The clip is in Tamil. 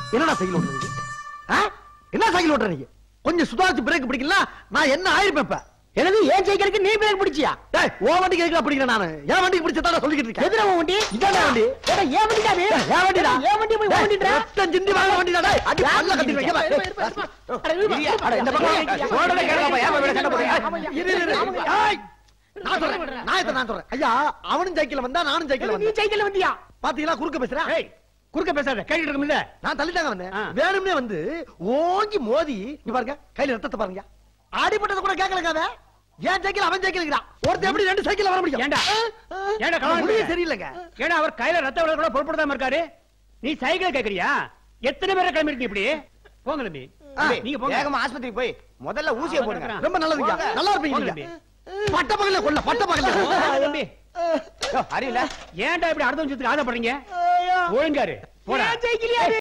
என்னடா சைக்கிள் ஓட்டுற நீ ஆ? என்ன சைக்கிள் ஓட்டுற நீ கொஞ்சம் சுதாரிச்சு பிரேக் பிடிக்கல நான் என்ன ஆயிருப்பேன் இப்ப எனது ஏன் சைக்கிளுக்கு நீ பிரேக் பிடிச்சியா டேய் ஓ வண்டிக்கு எதுக்குடா பிடிக்கிறேன் நானு என் வண்டிக்கு பிடிச்சதான் சொல்லிக்கிட்டு இருக்கேன் எதிர உன் வண்டி இதானே வண்டி ஏடா, ஏன் வண்டிடா அது? டேய், என் வண்டிடா ஏன் வண்டி போய் டேய், ஓட்டிட்டு ரத்தம் சிந்தி வாங்க வண்டிடா டேய் அடி பல்ல கட்டிடுவேன் இங்க வா. அட, இரு, இரு, அட, இந்த பக்கம் சொல்றதை கேளுங்கப்பா, ஏன் இவ்வளவு சண்டை போடுறீங்க? ஆமாய்யா. இரு, இரு, இரு. ஏய், நான் சொல்றேன் நான் இதை நான் சொல்றேன் ஐயா அவனும் சைக்கிள் வந்தா நானும் சைக்கிள் நீ வந்தேன் சைக்கிள் வந்தியா பாத்தீங்களா குறுக்க பேசுறேன் ஏய், குறுக்க பேசாத கேட்டுட்டு இருக்கும்ல நான் தள்ளிட்டாங்க வந்தேன் ஆ. வேணும்னே வந்து ஓங்கி மோதி இங்க பாருங்க கையில ரத்தத்தை பாருங்க அடிபட்டது கூட கேட்கலங்க அவன் ஏன் சைக்கிள் அவன் சைக்கிள்ங்கிறான் ஒருத்தன் எப்படி ரெண்டு சைக்கிள் வர முடியும் ஏன்டா? ஏன்டா கவனம் முடியே இல்லை? சரியில்லைங்க ஏன்னா அவர் கையில ரத்த விட கூட பொருட்படுத்தாம இருக்காரு நீ சைக்கிள் கேக்குறியா எத்தனை பேரை கிளம்பிருக்கீங்க இப்படி போங்க தம்பி ஆ, நீங்க போங்க வேகமா ஆஸ்பத்திரிக்கு போய் முதல்ல ஊசியை போடுங்க ரொம்ப நல்லதுங்க போங்க. நல்லா இருப்பீங்க போங்க நீங்க. தம்பி. பட்ட பகல்ல கொல்ல பட்ட பகல்ல போங்க தம்பி யோ, அறிவில்ல ஏன்டா இப்படி அடுத்த நிமிஷத்துக்கு ஆசைப்படுறீங்க ஒழுங்காரு போடா ஏன் சைக்கிள்